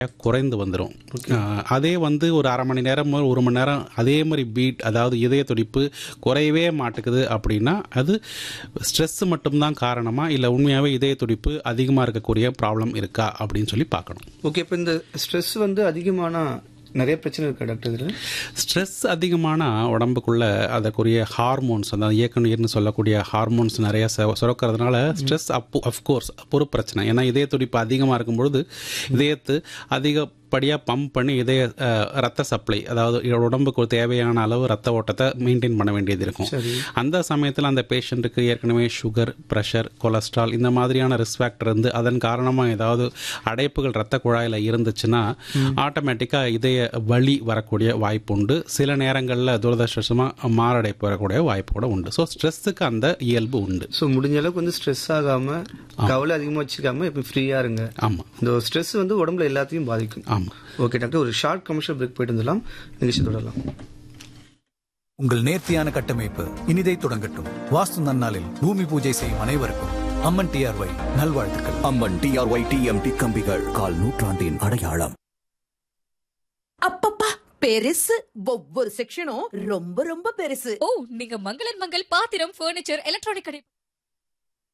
குறைந்து வந்துடும் அதே வந்து ஒரு அரை மணி நேரம் ஒரு மணி நேரம் அதே மாதிரி பீட் அதாவது இதய துடிப்பு குறையவே மாட்டுக்குது அப்படின்னா அது ஸ்ட்ரெஸ் மட்டும்தான் காரணமா இல்லை உண்மையாகவே இதய துடிப்பு அதிகமாக இருக்கக்கூடிய ப்ராப்ளம் இருக்கா அப்படின்னு சொல்லி பார்க்கணும் ஓகே இப்போ இந்த ஸ்ட்ரெஸ் வந்து அதிகமானா நிறைய பிரச்சனை இருக்கா டாக்டர் இதில் ஸ்ட்ரெஸ் அதிகமான உடம்புக்குள்ள அதற்குரிய ஹார்மோன்ஸ் அந்த இயக்குநீர்னு சொல்லக்கூடிய ஹார்மோன்ஸ் நிறைய சு- சுரக்கிறதுனால ஸ்ட்ரெஸ் அப் அஃப்கோர்ஸ் ஒரு பிரச்சனை ஏன்னா இதய துடிப்பு அதிகமாக இருக்கும் பொழுது இதயத்து அதிகப்படியாக பம்ப் பண்ணி இதய அஹ், ரத்த சப்ளை அதாவது உடம்புக்கு தேவையான அளவு ரத்த ஓட்டத்தை மெயின்டைன் பண்ண வேண்டியது இருக்கும் சரி அந்த சமயத்தில் அந்த பேஷண்ட்டுக்கு ஏற்கனவே சுகர் ப்ரெஷர் கொலஸ்ட்ரால் இந்த மாதிரியான ரிஸ்க் ஃபேக்டர் இருந்து அதன் காரணமாக ஏதாவது அடைப்புகள் ரத்த குழாயில் இருந்துச்சுன்னா ஆட்டோமேட்டிக்காக இதய வலி வரக்கூடிய வாய்ப்பு உண்டு சில நேரங்களில் துரதிருஷ்டமாக மாரடைப்பு வரக்கூடிய வாய்ப்பு கூட உண்டு ஸோ ஸ்ட்ரெஸ்ஸுக்கு அந்த இயல்பு உண்டு ஸோ முடிஞ்ச அளவுக்கு வந்து ஸ்ட்ரெஸ் ஆகாம கவலை அதிகமாக வச்சுக்காம இப்போ ஃப்ரீயா இருங்க ஆமாம் இந்த ஸ்ட்ரெஸ் வந்து உடம்புல எல்லாத்தையும் பாதிக்கும் ஆமாம் ஓகே டாக்டர் ஒரு ஷார்ட் கமர்ஷியல் பிரேக் போயிட்டு வந்துடலாம் நிகழ்ச்சி தொடரலாம் உங்கள் நேர்த்தியான கட்டமைப்பு இனிதை தொடங்கட்டும் வாஸ்து நன்னாளில் பூமி பூஜை செய்யும் அனைவருக்கும் அம்மன் டிஆர்ஒய் நல்வாழ்த்துக்கள் அம்மன் டிஆர்ஒய் டிஎம்டி கம்பிகள் கால் நூற்றாண்டின் அடையாளம் அப்பப்பா பெருசு ஒவ்வொரு செக்ஷனும் ரொம்ப ரொம்ப பெருசு ஓ நீங்க மங்களன் மங்கள் பாத்திரம் ஃபர்னிச்சர் எலக்ட்ரானிக் கடை